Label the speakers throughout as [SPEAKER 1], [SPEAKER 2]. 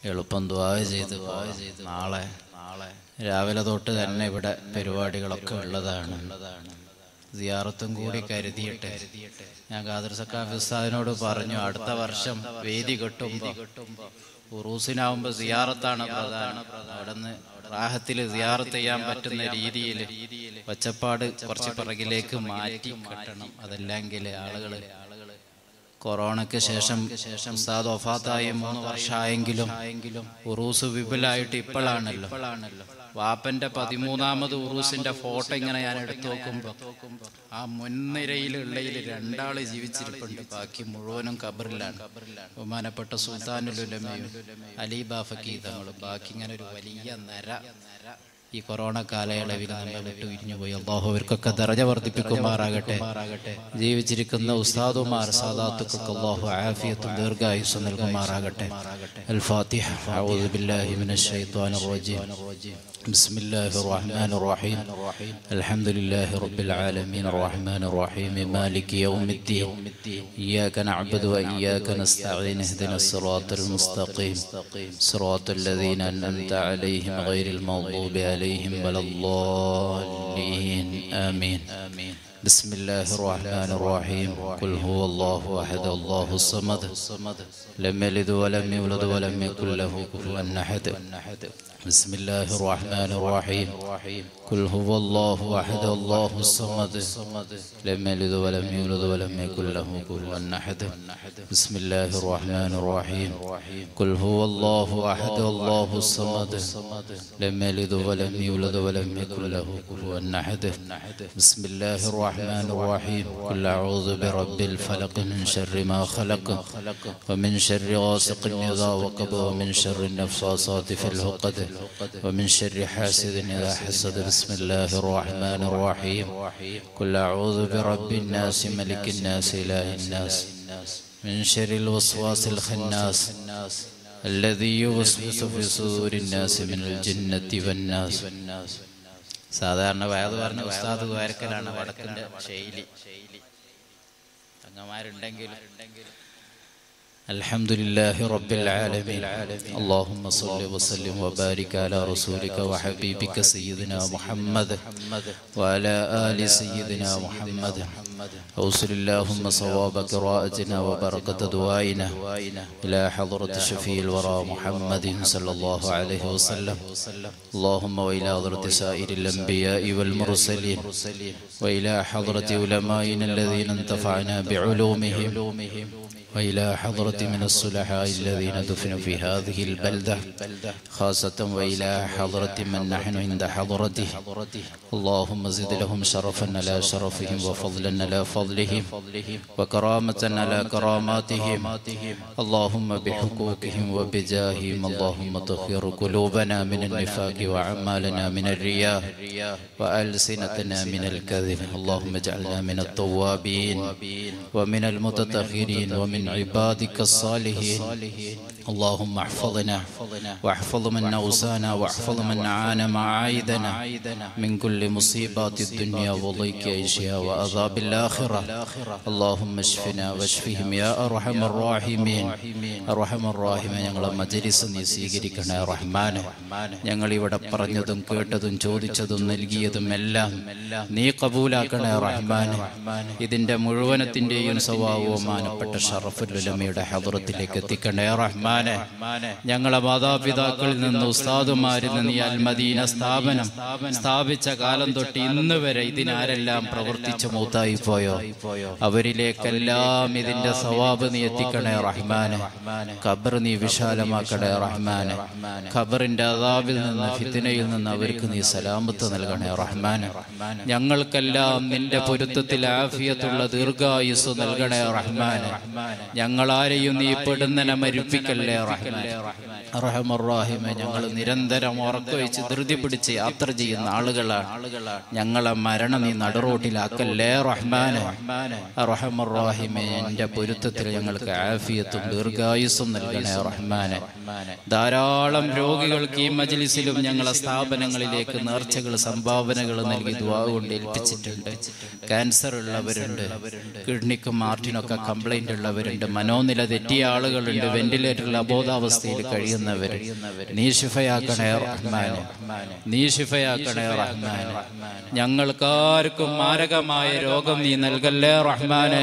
[SPEAKER 1] എളുപ്പം ദ്വാ ചെയ്ത് ദ്വാ ചെയ്ത് നാളെ നാളെ രാവിലെ തൊട്ട് തന്നെ ഇവിടെ പരിപാടികളൊക്കെ ഉള്ളതാണ് സിയാറത്തും കൂടി കരുതിയിട്ട് ഞാൻ ഖാദർ സക്കാഫ് ഉസ്താദിനോട് പറഞ്ഞു അടുത്ത വർഷം വേദി കെട്ടുമ്പോ ഉറൂസിനാവുമ്പോ സിയാറത്താണ് പ്രധാനം അവിടെ നിന്ന് റാഹത്തിൽ സിയാറത്ത് ചെയ്യാൻ പറ്റുന്ന രീതിയിൽ ഒച്ചപ്പാട് കുറച്ച് പിറകിലേക്ക് മാറ്റി കെട്ടണം അതല്ലെങ്കിൽ ആളുകള് കൊറോണയ്ക്ക് ശേഷം ശേഷം ഉസ്താദ് ഒഫാത്തായി മൂന്ന് വർഷമായെങ്കിലും ഉറൂസ് വിപുലായിട്ട് ഇപ്പോഴാണല്ലോ വാപ്പന്റെ പതിമൂന്നാമത് ഉറൂസിന്റെ ഫോട്ടോ ഇങ്ങനെ ഞാൻ എടുത്തു നോക്കുമ്പോ ആ മുൻനിരയിലുള്ളതിൽ രണ്ടാള് ജീവിച്ചിരിപ്പുണ്ട് ബാക്കി മുഴുവനും ഖബറിലാണ് ബഹുമാനപ്പെട്ട സുൽത്താനുലുലമയും അലിബാഫക്കീതങ്ങളും ബാക്കി ഇങ്ങനെ ഒരു വലിയ നര ഈ കൊറോണ കാലയളവിൽ നമ്മെ വിട്ടു പിരിഞ്ഞു പോയി അള്ളാഹു അവർക്കൊക്കെ ദറജ വർദ്ധിപ്പിക്കുമാറാകട്ടെ ജീവിച്ചിരിക്കുന്ന ഉസ്താദുമാർ സാദാത്തുക്കൾക്ക് അള്ളാഹു ആഫിയത്തും ദീർഘായുസ് നൽകുമാറാകട്ടെ അൽ ഫാത്തിഹ അഊദു ബില്ലാഹി മിനശ് ശൈത്വാനിർ റജീം بسم الله الرحمن الرحيم الحمد لله رب العالمين الرحمن الرحيم مالك يوم الدين إياك نعبد وإياك نستعين اهدنا الصراط المستقيم صراط الذين أنعمت عليهم غير المغضوب عليهم ولا الضالين آمين بسم الله الرحمن الرحيم قل هو الله أحد الله الصمد لم يلد ولم يولد ولم يكن له كفوا أحد بسم الله الرحمن الرحيم قل هو الله أحد الله الصمد لم يلد ولم يولد ولم يكن له كفوا أحد بسم الله الرحمن الرحيم قل هو الله أحد الله الصمد لم يلد ولم يولد ولم يكن له كفوا أحد بسم الله الرحمن الرحيم قل أعوذ برب الفلق من شر ما خلق ومن شر غاسق إذا وقب ومن شر النفاثات في العقد ومن شر حاسد إذا حسد بسم الله الرحمن الرحيم قل أعوذ برب الناس ملك الناس إله الناس من شر الوسواس الخناس الذي يوسوس في صدور الناس من الجنة والناس സാധാരണ വയത് പറഞ്ഞ ഉസ്താദ് വാരക്കലാണ് വടക്കിന്റെ ശൈലി തങ്ങന്മാരുണ്ടെങ്കിൽ الحمد لله رب العالمين اللهم صل وسلم وبارك على رسولك وحبيبك سيدنا محمد وعلى آل سيدنا محمد أوصل اللهم صواب قراءتنا وبركة دعائنا إلى حضرة شفيع الورى محمد صلى الله عليه وسلم اللهم وإلى حضرة سائر الأنبياء والمرسلين وإلى حضرة علمائنا الذين انتفعنا بعلومهم وإلى حضرة من الصلحاء الذين دفنوا في هذه البلدة خاصة وإلى حضرة من نحن عند حضرته اللهم زد لهم شرفا على شرفهم وفضلا على فضلهم وكرامة على كراماتهم اللهم بحقوقهم وبجاههم اللهم طهر قلوبنا من النفاق وأعمالنا من الرياء وألسنتنا من الكذب اللهم اجعلنا من التوابين ومن المتطهرين ومن عبادك الصالحين اللهم احفظنا واحفظ من نوسانا واحفظ من عانى معايدنا من كل مصيبات الدنيا وضيق عيشها وعذاب الآخرة اللهم اشفنا واشفهم يا أرحم الراحمين أرحم الراحمين ഞങ്ങളെ മജലിസ് നീ സ്വീകരിക്കണേ റഹ്മാനെ ഞങ്ങൾ ഇവിടെ പറഞ്ഞതും കേട്ടതും ചോദിച്ചതും നൽകിയതും എല്ലാം നീ കബൂലാക്കണേ റഹ്മാനെ ഇതിന്റെ മുഴുവനത്തിന്റെയും സ്വഭാവവും മാനപ്പെട്ട ഷറഫുലുലമയുടെ ഹദറത്തിലേക്ക് എത്തിക്കണേ റഹ്മാനെ ഞങ്ങളെ മാതാപിതാക്കളിൽ നിന്ന് ഉസ്താദുമാരിൽ നിന്ന് ഈ അൽമദീന സ്ഥാപനം സ്ഥാപിച്ച കാലം തൊട്ട് ഇന്ന് വരെ ഇതിനാരെല്ലാം പ്രവർത്തിച്ചു മൂത്തായി പോയോ അവരിലേക്കെല്ലാം ഇതിന്റെ സവാബ് നീ എത്തിക്കണേ റഹ്മാനെ ഖബർ നീ വിശാലമാക്കണേ റഹ്മാനെ ഖബറിന്റെ അതാബിൽ നിന്ന് ഫിത്തിനയിൽ നിന്ന് അവർക്ക് നീ സലാമത്ത് നൽകണേ റഹ്മാനെ ഞങ്ങൾക്കെല്ലാം നിന്റെ പൊരുത്തത്തിൽ ആഫിയത്തുള്ള ദീർഘായുസ് നൽകണേ റഹ്മാനെ ഞങ്ങളാരെയും നീ പെടുന്നനെ മരിപ്പിക്കല്ലേ റഹ്മാനെ റഹമറാഹിമെ ഞങ്ങൾ നിരന്തരം ഉറക്കവെച്ച് ധൃതി പിടിച്ച് യാത്ര ചെയ്യുന്ന ആളുകളാണ് ഞങ്ങളെ മരണം നീ നടുറോട്ടിലാക്കല്ലേ റഹ്മാനെ റഹമറാഹിമെ എന്റെ പൊരുത്തത്തിൽ ഞങ്ങൾക്ക് ആഫിയത്തും ദീർഘായുസ്സും നൽകണേ റഹ്മാനെ ധാരാളം രോഗികൾക്ക് ഈ മജ്ലിസിലും ഞങ്ങളെ സ്ഥാപനങ്ങളിലേക്ക് നേർച്ചകൾ സംഭാവനകൾ നൽകി ദുവാ കൊണ്ട് ഏൽപ്പിച്ചിട്ടുണ്ട് ക്യാൻസർ ഉള്ളവരുണ്ട് കിഡ്നിക്കും മാർട്ടിനൊക്കെ കംപ്ലൈന്റ് ഉള്ളവർ കഴിയുന്നവരുണ്ട് മനോനില തെറ്റിയ ആളുകളുണ്ട് വെന്റിലേറ്ററിൽ അബോധാവസ്ഥയിൽ കഴിയുന്നവർ നീ ശിഫയാക്കണേ റഹ്മാനെ നീ ശിഫയാക്കണേ റഹ്മാനെ ഞങ്ങൾക്കാർക്കും മാരകമായ രോഗം നീ നൽകല്ലേ റഹ്മാനെ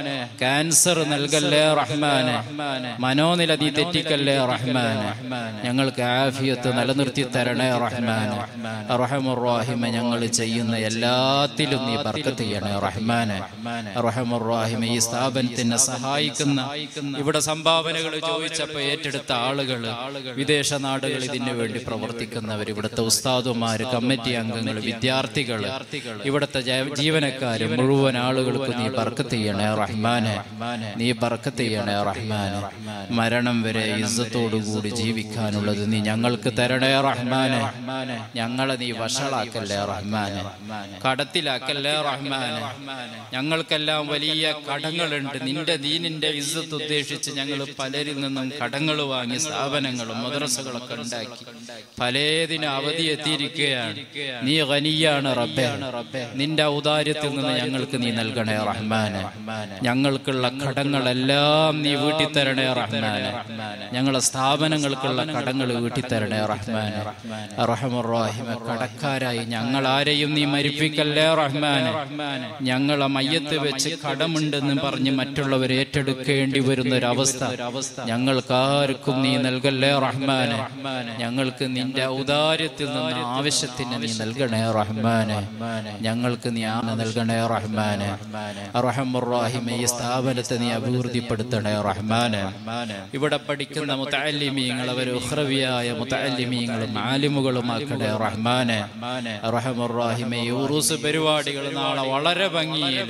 [SPEAKER 1] ക്യാൻസർ നൽകല്ലേ റഹ്മാനെ മനോനില നീ തെറ്റിക്കല്ലേ റഹ്മാനെ ഞങ്ങൾക്ക് ആഫിയത്ത് നിലനിർത്തി തരണേ റഹ്മാനെ റഹമുറാഹിമ ഞങ്ങൾ ചെയ്യുന്ന എല്ലാത്തിലും നീ ബർക്കത്ത് ചെയ്യണേ റഹ്മാനെ റഹമുറാഹിമ ഈ സ്ഥാപനത്തിനെ സഹായിക്കുന്ന ഇവിടെ സംഭാവനകൾ ചോദിച്ചപ്പോ ഏറ്റെടുത്ത ആളുകൾ വിദേശ നാടുകൾ ഇതിനു വേണ്ടി പ്രവർത്തിക്കുന്നവർ ഇവിടുത്തെ ഉസ്താദുമാര് കമ്മിറ്റി അംഗങ്ങൾ വിദ്യാർത്ഥികൾ ഇവിടുത്തെ ജ- ജീവനക്കാര് മുഴുവൻ ആളുകൾക്ക് നീ ബർക്കത്ത് ചെയ്യണേ റഹ്മാനെ നീ ബർക്കത്ത് ചെയ്യണേ റഹ്മാനെ മരണം വരെ ഇസ്സത്തോടുകൂടി ജീവിക്കാനുള്ളത് നീ ഞങ്ങൾക്ക് തരണേ റഹ്മാനെ ഞങ്ങളെ നീ വഷളാക്കല്ലേ റഹ്മാനെ കടത്തിലാക്കല്ലേ റഹ്മാനെ ഞങ്ങൾക്കെല്ലാം വലിയ കടങ്ങളുണ്ട് നിന്റെ ദീനിന്റെ ഇസ്സത്ത് ഉദ്ദേശിച്ച് ഞങ്ങൾ പലരിൽ നിന്നും കടങ്ങൾ വാങ്ങി സ്ഥാപനങ്ങളും മദ്രസകളൊക്കെ ഉണ്ടാക്കി പലേതിനും അവധി എത്തിയിരിക്കുകയാണ് നീ ഖനിയാണ് റബ്ബേ നിന്റെ ഔദാര്യത്തിൽ നിന്ന് ഞങ്ങൾക്ക് നീ നൽകണേ റഹ്മാനെ ഞങ്ങൾക്കുള്ള കടങ്ങളെല്ലാം നീ വീട്ടിത്തരണേ റഹ്മാനെ ഞങ്ങളെ സ്ഥാപനങ്ങൾക്കുള്ള കടങ്ങൾ വീട്ടിത്തരണേ റഹ്മാനെ റഹമുറാഹിമ കടക്കാരായി ഞങ്ങൾ ആരെയും നീ മരിപ്പിക്കല്ലേ റഹ്മാനെ ഞങ്ങളെ മയ്യത്ത് വെച്ച് കടമുണ്ടെന്ന് പറഞ്ഞ് മറ്റുള്ളവർ ഏറ്റെടുക്കേണ്ടി വരുന്ന ഒരു അവസ്ഥ ഞങ്ങൾക്കാർക്കും നീ നൽകല്ലേ റഹ്മാനെ ഞങ്ങൾക്ക് നിന്റെ ഔദാര്യത്തിൽ നിന്ന് ആവശ്യത്തിന് നീ നൽകണേ റഹ്മാനെ ഞങ്ങൾക്ക് നീ ആന നൽകണേ റഹ്മാനെ റഹമുറാഹിമ ഈ സ്ഥാപനത്തെ നീ അഭിവൃദ്ധിപ്പെടുത്തണേ റഹ്മാനെ ഇവിടെ പഠിക്കുന്ന മുത്തല്ലിമീങ്ങൾ അവർ ഉഹ്രവിയായ മുത്തല്ലിമീങ്ങളും ആലിമുകളുമാക്കണേ റഹ്മാനെ റഹമുറാഹിമ ഈ ഉറൂസ് പരിപാടികൾ നാളെ വളരെ ഭംഗിയിൽ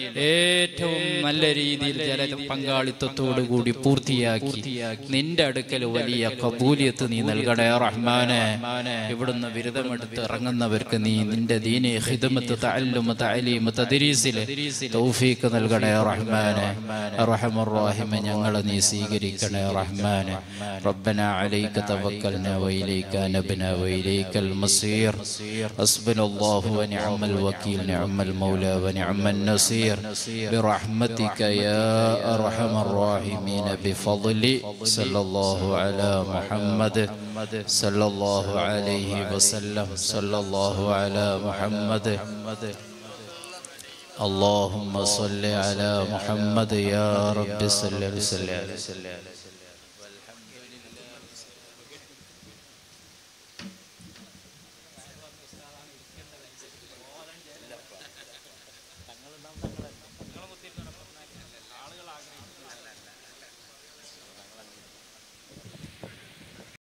[SPEAKER 1] ഏറ്റവും നല്ല രീതിയിൽ ജല പങ്കാളിത്തത്തോടു കൂടി പൂർത്തിയാക്കി നിന്റെ അടുക്കൽ വലിയ കബൂലിയത്ത് നീ നൽകണേ റഹ്മാനെ ഇവിടുന്ന് ബിരുദമെടുത്ത് ഇറങ്ങുന്നവർക്ക് നീ നിന്റെ ദീനെ ഹിദമത്ത് തഅല്ലുമ തഅലീമ തദ്രീസിലെ തൗഫീഖ് നൽകണേ റഹ്മാനെ റഹമുറാഹിമ ഞങ്ങളെ നീ സ്വീകരിക്കണേ റഹ്മാനെ ربنا عليك توكلنا وإليك نبنا وإليك المصير حسبنا الله ونعم الوكيل نعم المولى ونعم النصير برحمتك يا أرحم الراحمين بفضل صلى الله على محمد صلى الله عليه وسلم صلى الله على محمد اللهم صل على محمد يا رب صل وسلم